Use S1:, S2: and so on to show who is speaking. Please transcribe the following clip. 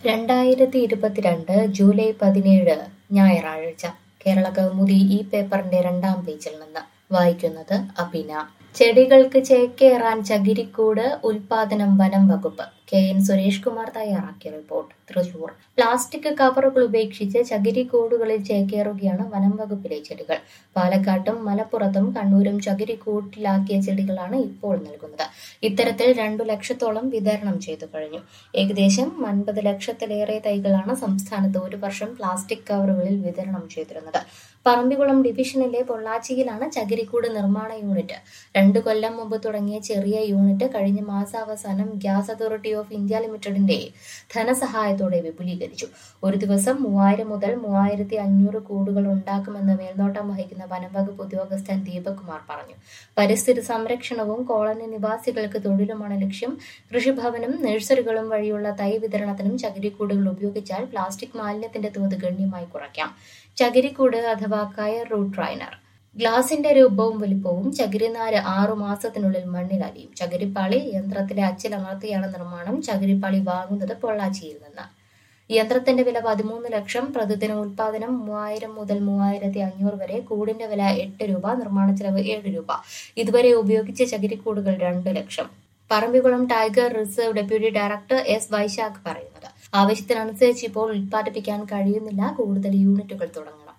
S1: രണ്ടായിരത്തി ഇരുപത്തിരണ്ട് ജൂലൈ പതിനേഴ് ഞായറാഴ്ച കേരള കൗമുദി ഈ പേപ്പറിന്റെ രണ്ടാം പേജിൽ നിന്ന് വായിക്കുന്നത് അബിന ചെടികൾക്ക് ചേക്കേറാൻ ചകിരിക്കൂട് ഉൽപാദനം വനം വകുപ്പ് കെ എൻ സുരേഷ് കുമാർ തയ്യാറാക്കിയ റിപ്പോർട്ട് തൃശൂർ പ്ലാസ്റ്റിക് കവറുകൾ ഉപേക്ഷിച്ച് ചകിരിക്കൂടുകളിൽ ചേക്കേറുകയാണ് വനം വകുപ്പിലെ ചെടികൾ പാലക്കാട്ടും മലപ്പുറത്തും കണ്ണൂരും ചകിരിക്കൂട്ടിലാക്കിയ ചെടികളാണ് ഇപ്പോൾ നൽകുന്നത് ഇത്തരത്തിൽ രണ്ടു ലക്ഷത്തോളം വിതരണം ചെയ്തു കഴിഞ്ഞു ഏകദേശം അൻപത് ലക്ഷത്തിലേറെ തൈകളാണ് സംസ്ഥാനത്ത് ഒരു വർഷം പ്ലാസ്റ്റിക് കവറുകളിൽ വിതരണം ചെയ്തിരുന്നത് പറമ്പിക്കുളം ഡിവിഷനിലെ പൊള്ളാച്ചിയിലാണ് ചകിരിക്കൂട് നിർമ്മാണ യൂണിറ്റ് രണ്ടു കൊല്ലം മുമ്പ് തുടങ്ങിയ ചെറിയ യൂണിറ്റ് കഴിഞ്ഞ മാസാവസാനം ഗ്യാസ് അതോറിറ്റി ഓഫ് ഇന്ത്യ ലിമിറ്റഡിന്റെ ധനസഹായത്തോടെ വിപുലീകരിച്ചു ഒരു ദിവസം മൂവായിരം മുതൽ മൂവായിരത്തി അഞ്ഞൂറ് കൂടുകൾ ഉണ്ടാക്കുമെന്ന് മേൽനോട്ടം വഹിക്കുന്ന വനംവകുപ്പ് ഉദ്യോഗസ്ഥൻ ദീപക് കുമാർ പറഞ്ഞു പരിസ്ഥിതി സംരക്ഷണവും കോളനി നിവാസികൾക്ക് തൊഴിലുമാണ് ലക്ഷ്യം കൃഷിഭവനും നഴ്സറികളും വഴിയുള്ള തൈ വിതരണത്തിനും ചകിരിക്കൂടുകൾ ഉപയോഗിച്ചാൽ പ്ലാസ്റ്റിക് മാലിന്യത്തിന്റെ തോത് ഗണ്യമായി കുറയ്ക്കാം ചകിരിക്കൂട് അഥവാ കയർ റൂട്ട് ട്രൈനർ ഗ്ലാസിന്റെ രൂപവും വലിപ്പവും ചകിരിനാര് ആറു മാസത്തിനുള്ളിൽ മണ്ണിൽ അലിയും ചകിരിപ്പാളി യന്ത്രത്തിലെ അച്ചിലമർത്തിയാണ് നിർമ്മാണം ചകിരിപ്പാളി വാങ്ങുന്നത് പൊള്ളാച്ചിയിൽ നിന്ന് യന്ത്രത്തിന്റെ വില പതിമൂന്ന് ലക്ഷം പ്രതിദിന ഉൽപാദനം മൂവായിരം മുതൽ മൂവായിരത്തി അഞ്ഞൂറ് വരെ കൂടിന്റെ വില എട്ട് രൂപ നിർമ്മാണ ചെലവ് ഏഴ് രൂപ ഇതുവരെ ഉപയോഗിച്ച ചകിരിക്കൂടുകൾ രണ്ട് lakh Parambikulam tiger reserve deputy director S Vaisakh പറയുന്നത് ആവശ്യത്തിനനുസരിച്ച് ഇപ്പോൾ ഉൽപ്പാദിപ്പിക്കാൻ കഴിയുന്നില്ല കൂടുതൽ യൂണിറ്റുകൾ തുടങ്ങണം